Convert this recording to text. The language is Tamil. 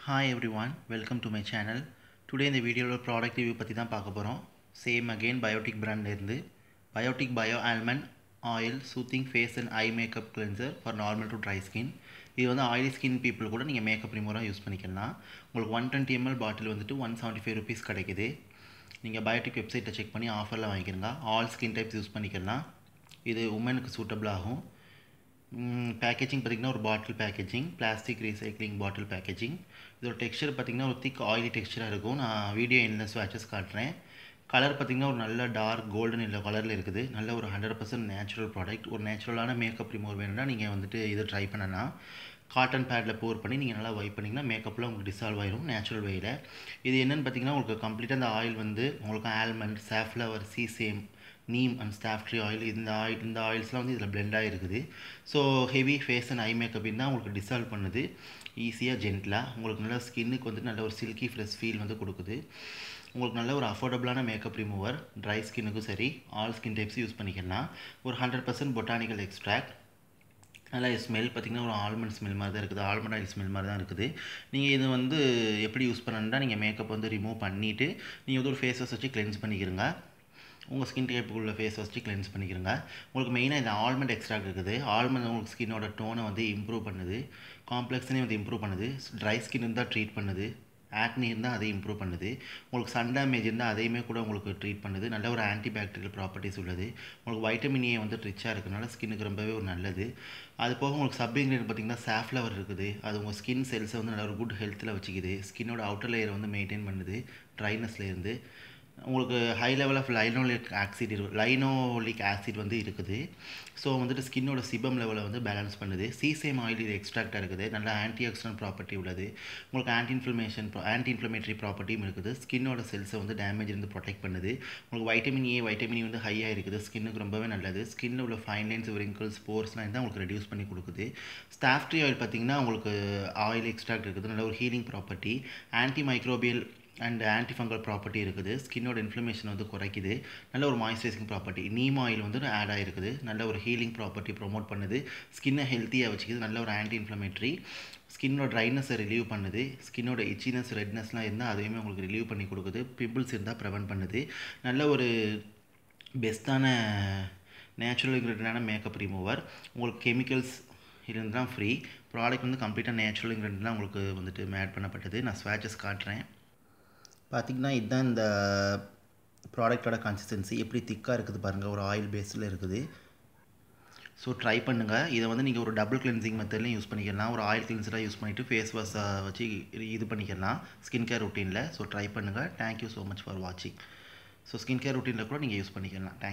hi everyone welcome to my channel today இந்த வீடியோவில் ப்ராடக்ட் ரிவ்யூ பற்றி தான் பார்க்க போகிறோம் சேம் அகெயின் பயோட்டிக் பிராண்ட்லேருந்து Biotique bio almond oil soothing face and eye makeup cleanser for normal to dry skin இது வந்து ஆயிலி ஸ்கின் பீப்புள் கூட நீங்கள் மேக்கப் ரிமூவராக யூஸ் பண்ணிக்கலாம் உங்களுக்கு ஒன் டுவெண்ட்டி எம்எல் பாட்டில் வந்துட்டு ஒன் செவன்ட்டி ஃபைவ் ருபீஸ் கிடைக்குது நீங்கள் பயோட்டிக் வெப்சைட்டை செக் பண்ணி ஆஃபரில் வாங்கிக்கிறங்க ஆல் ஸ்கின் டைப்ஸ் யூஸ் பண்ணிக்கலாம் இது உமனுக்கு சூட்டபிள் ஆகும் பேக்கேஜிங் பார்த்திங்கன்னா ஒரு bottle packaging plastic recycling bottle packaging இதோட டெக்ஸ்சர் பார்த்திங்கன்னா ஒரு திக் ஆயிலி டெக்ஸ்சராக இருக்கும் நான் வீடியோ என்ன ஸ்வாச்சஸ் காட்டுறேன் கலர் பார்த்திங்கன்னா ஒரு நல்ல டார்க் கோல்டன் இல்லை கலரில் இருக்குது நல்ல ஒரு ஹண்ட்ரட் பர்சன்ட் நேச்சுரல் ப்ராடக்ட் ஒரு நேச்சுரலான மேக்கப் ரிமூவ் வேணும்னா நீங்கள் வந்துட்டு இதை ட்ரை பண்ணலாம் காட்டன் பேடில் போர் பண்ணி நீங்கள் நல்லா வைப் பண்ணிங்கன்னா மேக்கப்பில் உங்களுக்கு டிசால்வ் ஆயிரும் நேச்சுரல் வேயில் இது என்னென்னு பார்த்தீங்கன்னா உங்களுக்கு கம்ப்ளீட்டாக அந்த ஆயில் வந்து உங்களுக்கு almond safflower sesame neem and ஸ்டாஃப்ட்ரி ஆயில் இந்த ஆயில் இந்த ஆயில்ஸ்லாம் வந்து இதில் பிளெண்ட் ஆகிருக்குது so heavy face and eye makeup தான் உங்களுக்கு டிசால்வ் பண்ணுது ஈஸியாக ஜென்டிலாக உங்களுக்கு நல்ல ஸ்கின்னுக்கு வந்து நல்ல ஒரு சில்கி ஃப்ரெஷ் ஃபீல் வந்து கொடுக்குது உங்களுக்கு நல்ல ஒரு அஃபோர்டபுளான மேக்கப் ரிமூவர் ட்ரை ஸ்கின்னுக்கும் சரி ஆல் ஸ்கின் டைப்ஸ் யூஸ் பண்ணிக்கலாம் ஒரு ஹண்ட்ரட் பர்சன்ட் பொட்டானிக்கல் எக்ஸ்ட்ராக்ட் நல்லா ஸ்மெல் பார்த்திங்கன்னா ஒரு ஆல்மண்ட் ஸ்மெல் மாதிரி தான் இருக்குது ஆல்மண்ட் ஆயில் ஸ்மெல் மாதிரி தான் இருக்குது நீங்கள் இது வந்து எப்படி யூஸ் பண்ணணுன்னா நீங்கள் மேக்கப் வந்து ரிமூவ் பண்ணிவிட்டு நீங்கள் வந்து ஒரு ஃபேஸ் வாஷ் வச்சு கிளென்ஸ் பண்ணிக்கிறங்க உங்கள் ஸ்கின் டைப்புக்குள்ள ஃபேஸ் வச்சு கிளென்ஸ் பண்ணிக்கிறங்க உங்களுக்கு மெயினாக இந்த ஆல்மண்ட் எக்ஸ்ட்ராக்ட் இருக்குது ஆல்மண்ட் உங்களுக்கு ஸ்கின்னோட டோனை வந்து இம்ப்ரூவ் பண்ணுது காம்ப்ளெக்ஸனையும் வந்து இம்ப்ரூவ் பண்ணுது ட்ரை ஸ்கின் இருந்தால் ட்ரீட் பண்ணுது ஆக்னி இருந்தால் அதை இம்ப்ரூவ் பண்ணுது உங்களுக்கு சன் டேமேஜ் இருந்தால் அதையுமே கூட உங்களுக்கு ட்ரீட் பண்ணுது நல்ல ஒரு ஆன்டி பாக்டீரியல் ப்ராப்பர்ட்டிஸ் உள்ளது உங்களுக்கு வைட்டமின் ஏ வந்து ரிச்சாக இருக்கிறனால ஸ்கின்னுக்கு ரொம்பவே ஒரு நல்லது அது போக உங்களுக்கு சப் இன்க்ரீடியன்ட் பார்த்திங்கன்னா சாஃப்ளவர் இருக்குது அது உங்கள் ஸ்கின் செல்ஸை வந்து நல்ல ஒரு குட் ஹெல்த்தில் வச்சுக்குது ஸ்கின்னோட அவுட்டர் லேயரை வந்து மெயின்டைன் பண்ணுது ட்ரைனஸ்லேருந்து உங்களுக்கு high level of linoleic acid இருக்கு லைனோலிக் ஆசிட் வந்து இருக்குது ஸோ வந்துட்டு ஸ்கின்னோட சிபம் லெவலை வந்து பேலன்ஸ் பண்ணுது சீசேம் ஆயில் இது எக்ஸ்ட்ராக்டாக இருக்குது நல்ல ஆன்டி ஆக்சிடென்ட் ப்ராப்பர்ட்டி உள்ளது உங்களுக்கு ஆன்டி இன்ஃப்ளமேஷன் ஆன்டி இன்ஃப்ளமேட்டரி ப்ராப்பர்ட்டியும் இருக்குது ஸ்கின்னோட செல்ஸை வந்து டேமேஜ் இருந்து ப்ரொடெக்ட் பண்ணுது உங்களுக்கு வைட்டமின் ஏ வைட்டமின் வந்து ஹையாக இருக்குது ஸ்கின்னுக்கு ரொம்பவே நல்லது ஸ்கின்னில் உள்ள ஃபைன் லைன்ஸ் விரிங்கிள்ஸ் போர்ஸ்லாம் இருந்தால் உங்களுக்கு ரெடியூஸ் பண்ணி கொடுக்குது ஸ்டாஃப்ட்ரி ஆயில் பார்த்திங்கன்னா உங்களுக்கு ஆயில் எக்ஸ்ட்ராக்ட் இருக்குது நல்ல ஒரு healing property anti microbial and antifungal property இருக்குது ஸ்கின்னோட இன்ஃப்ளமேஷன் வந்து குறைக்குது நல்ல ஒரு மாய்ஸ்சரைசிங் ப்ராப்பர்ட்டி நீம் ஆயில் வந்து ஆட் ஆகிருக்குது நல்ல ஒரு ஹீலிங் ப்ராப்பர்ட்டி ப்ரொமோட் பண்ணுது ஸ்கின்னை ஹெல்த்தியாக வச்சுக்குது நல்ல ஒரு ஆன்டி இன்ஃப்ளமேட்ரி ஸ்கின்னோட ட்ரைனஸை ரிலீவ் பண்ணுது ஸ்கின்னோட இச்சினஸ் ரெட்னஸ்லாம் இருந்தால் அதையுமே உங்களுக்கு ரிலீவ் பண்ணி கொடுக்குது பிம்பிள்ஸ் இருந்தால் ப்ரிவென்ட் பண்ணுது நல்ல ஒரு பெஸ்ட்டான நேச்சுரல் இன்க்ரீடியண்டான மேக்கப் ரிமூவர் உங்களுக்கு கெமிக்கல்ஸ் இருந்து தான் ஃப்ரீ ப்ராடக்ட் வந்து கம்ப்ளீட்டாக நேச்சுரல் இன்க்ரீடியன்ட் தான் உங்களுக்கு வந்துட்டு ஆட் பண்ணப்பட்டது நான் ஸ்வாச்சஸ் காட்டுறேன் பார்த்திங்கன்னா இதுதான் இந்த ப்ராடக்டோட கன்சிஸ்டன்சி எப்படி திக்காக இருக்குது பாருங்கள் ஒரு ஆயில் பேஸில் இருக்குது ஸோ ட்ரை பண்ணுங்கள் இதை வந்து நீங்கள் ஒரு டபுள் கிளென்சிங் மெத்தட்லையும் யூஸ் பண்ணிக்கலாம் ஒரு ஆயில் கிளென்சராக யூஸ் பண்ணிவிட்டு ஃபேஸ் வாஷை வச்சு இது பண்ணிக்கலாம் ஸ்கின் கேர் ரொட்டீனில் ஸோ ட்ரை பண்ணுங்கள் தேங்க்யூ ஸோ மச் ஃபார் வாட்சிங் ஸோ ஸ்கின் கேர் ரொட்டீனில் கூட நீங்கள் யூஸ் பண்ணிக்கலாம் தேங்க்